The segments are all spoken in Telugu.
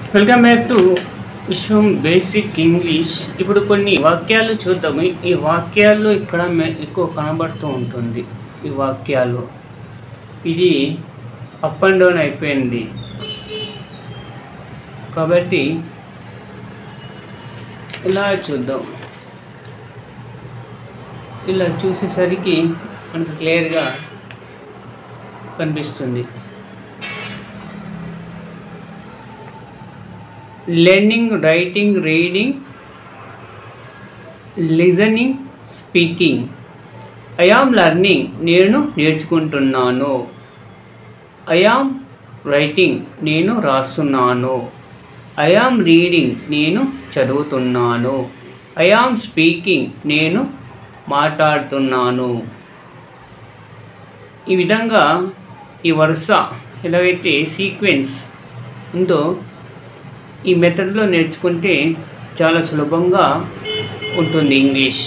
welcome back to Vishwam basic English ఇప్పుడు కొన్ని వాక్యాలు చూద్దాము ఈ వాక్యాలు ఇక్కడ మె- ఎక్కువ కనబడుతూ ఉంటుంది ఈ వాక్యాలు ఇది అప్ అండ్ డౌన్ అయిపోయింది కాబట్టి ఇలా చూద్దాం ఇలా చూసేసరికి మనకు క్లియర్గా కనిపిస్తుంది learning writing reading listening speaking I am learning నేను నేర్చుకుంటున్నాను ఐ ఆమ్ రైటింగ్ నేను రాస్తున్నాను ఐ ఆమ్ రీడింగ్ నేను చదువుతున్నాను ఐ ఆమ్ స్పీకింగ్ నేను మాట్లాడుతున్నాను ఈ విధంగా ఈ వరుస ఎలాగైతే సీక్వెన్స్ ఉందో ఈ మెథడ్లో నేర్చుకుంటే చాలా సులభంగా ఉంటుంది ఇంగ్లీష్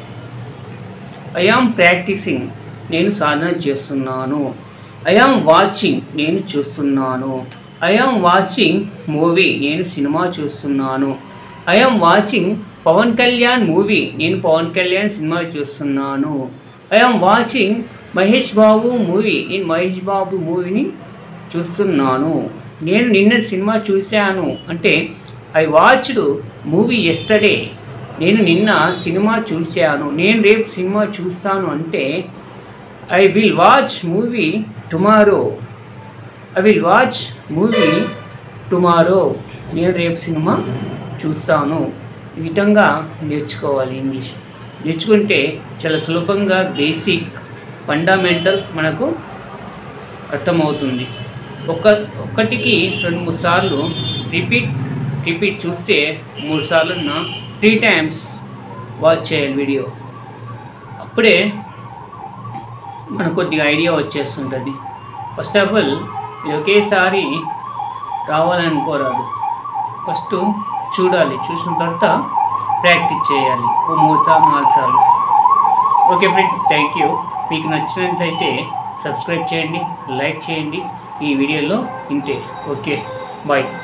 ఐ ఆమ్ ప్రాక్టీసింగ్ నేను సాధన చేస్తున్నాను ఐ ఆమ్ వాచింగ్ నేను చూస్తున్నాను ఐ ఆమ్ వాచింగ్ మూవీ నేను సినిమా చూస్తున్నాను I am watching Pawan Kalyan movie నేను పవన్ కళ్యాణ్ సినిమా చూస్తున్నాను I am watching Mahesh Babu movie నేను మహేష్ బాబు మూవీని చూస్తున్నాను నేను నిన్న సినిమా చూశాను అంటే ఐ వాచ్డ్ మూవీ ఎస్టర్డే నేను నిన్న సినిమా చూశాను నేను రేపు సినిమా చూస్తాను అంటే I will watch movie tomorrow I will watch movie tomorrow నేను రేపు సినిమా చూస్తాను ఈ విధంగా నేర్చుకోవాలి ఇంగ్లీష్ నేర్చుకుంటే చాలా సులభంగా బేసిక్ ఫండమెంటల్ మనకు అర్థమవుతుంది ఒక ఒక్కటికి రెండు మూడు సార్లు రిపీట్ రిపీట్ చూస్తే మూడు సార్లు త్రీ టైమ్స్ వాచ్ చేయాలి వీడియో అప్పుడే మనకు కొద్దిగా ఐడియా వచ్చేస్తుంటుంది ఫస్ట్ ఆఫ్ ఆల్ ఇది ఒకేసారి రావాలనుకోరాదు ఫస్ట్ చూడాలి చూసిన తర్వాత ప్రాక్టీస్ చేయాలి ఓ మూడు సార్లు నాలుగు సార్లు ఓకే ఫ్రెండ్స్ థ్యాంక్ యూ మీకు నచ్చినట్లయితే సబ్స్క్రైబ్ చేయండి లైక్ చేయండి ఈ వీడియోలో ఇంతే ఓకే బాయ్